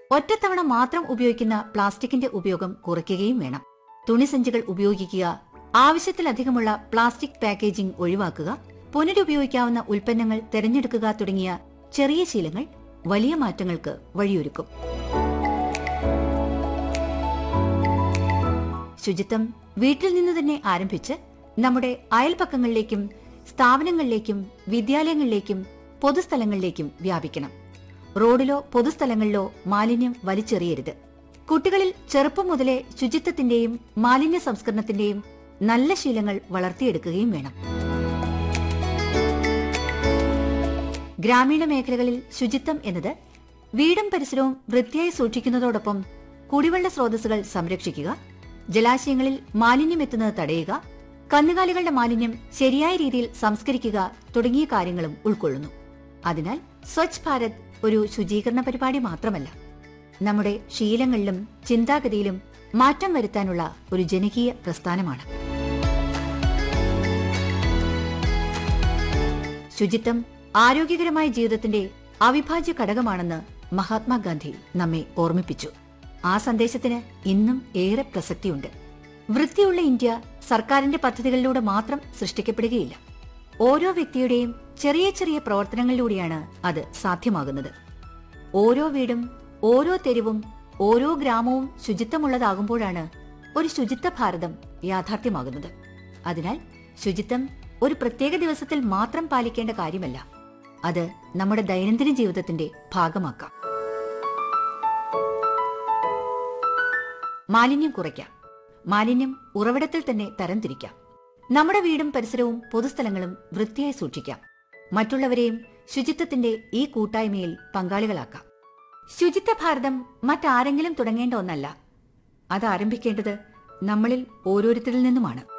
ഒറ്റത്തവണ മാത്രം ഉപയോഗിക്കുന്ന പ്ലാസ്റ്റിക്കിന്റെ ഉപയോഗം കുറയ്ക്കുകയും വേണം തുണിസഞ്ചികൾ ഉപയോഗിക്കുക ആവശ്യത്തിലധികമുള്ള പ്ലാസ്റ്റിക് പാക്കേജിംഗ് ഒഴിവാക്കുക പുനരുപയോഗിക്കാവുന്ന ഉൽപ്പന്നങ്ങൾ തിരഞ്ഞെടുക്കുക തുടങ്ങിയ ചെറിയ ശീലങ്ങൾ വലിയ മാറ്റങ്ങൾക്ക് വഴിയൊരുക്കും ശുചിത്വം വീട്ടിൽ നിന്ന് തന്നെ ആരംഭിച്ച് നമ്മുടെ അയൽപക്കങ്ങളിലേക്കും സ്ഥാപനങ്ങളിലേക്കും വിദ്യാലയങ്ങളിലേക്കും പൊതുസ്ഥലങ്ങളിലേക്കും വ്യാപിക്കണം റോഡിലോ പൊതുസ്ഥലങ്ങളിലോ മാലിന്യം വലിച്ചെറിയരുത് കുട്ടികളിൽ ചെറുപ്പം മുതലേ ശുചിത്വത്തിന്റെയും മാലിന്യ സംസ്കരണത്തിന്റെയും നല്ല ശീലങ്ങൾ വളർത്തിയെടുക്കുകയും വേണം ഗ്രാമീണ മേഖലകളിൽ ശുചിത്വം എന്നത് വീടും പരിസരവും വൃത്തിയായി സൂക്ഷിക്കുന്നതോടൊപ്പം കുടിവെള്ള സ്രോതസ്സുകൾ സംരക്ഷിക്കുക ജലാശയങ്ങളിൽ മാലിന്യം എത്തുന്നത് തടയുക കന്നുകാലികളുടെ മാലിന്യം ശരിയായ രീതിയിൽ സംസ്കരിക്കുക തുടങ്ങിയ കാര്യങ്ങളും ഉൾക്കൊള്ളുന്നു അതിനാൽ സ്വച്ഛ് ഭാരത് ഒരു ശുചീകരണ പരിപാടി മാത്രമല്ല നമ്മുടെ ശീലങ്ങളിലും ചിന്താഗതിയിലും മാറ്റം വരുത്താനുള്ള ഒരു ജനകീയ പ്രസ്ഥാനമാണ് ശുചിത്വം ആരോഗ്യകരമായ ജീവിതത്തിന്റെ അവിഭാജ്യ ഘടകമാണെന്ന് മഹാത്മാഗാന്ധി നമ്മെ ഓർമ്മിപ്പിച്ചു ആ സന്ദേശത്തിന് ഇന്നും ഏറെ പ്രസക്തിയുണ്ട് വൃത്തിയുള്ള ഇന്ത്യ സർക്കാരിന്റെ പദ്ധതികളിലൂടെ മാത്രം സൃഷ്ടിക്കപ്പെടുകയില്ല ഓരോ വ്യക്തിയുടെയും ചെറിയ ചെറിയ പ്രവർത്തനങ്ങളിലൂടെയാണ് അത് സാധ്യമാകുന്നത് ഓരോ വീടും ഓരോ തെരുവും ഓരോ ഗ്രാമവും ശുചിത്വമുള്ളതാകുമ്പോഴാണ് ഒരു ശുചിത്വ ഭാരതം യാഥാർത്ഥ്യമാകുന്നത് അതിനാൽ ശുചിത്വം ഒരു പ്രത്യേക ദിവസത്തിൽ മാത്രം പാലിക്കേണ്ട കാര്യമല്ല അത് നമ്മുടെ ദൈനംദിന ജീവിതത്തിന്റെ ഭാഗമാക്കാം മാലിന്യം കുറയ്ക്കാം മാലിന്യം ഉറവിടത്തിൽ തന്നെ തരംതിരിക്കാം നമ്മുടെ വീടും പരിസരവും പൊതുസ്ഥലങ്ങളും വൃത്തിയായി സൂക്ഷിക്കാം മറ്റുള്ളവരെയും ശുചിത്വത്തിന്റെ ഈ കൂട്ടായ്മയിൽ പങ്കാളികളാക്കാം ശുചിത്വ ഭാരതം മറ്റാരെങ്കിലും തുടങ്ങേണ്ട ഒന്നല്ല അത് ആരംഭിക്കേണ്ടത് നമ്മളിൽ ഓരോരുത്തരിൽ നിന്നുമാണ്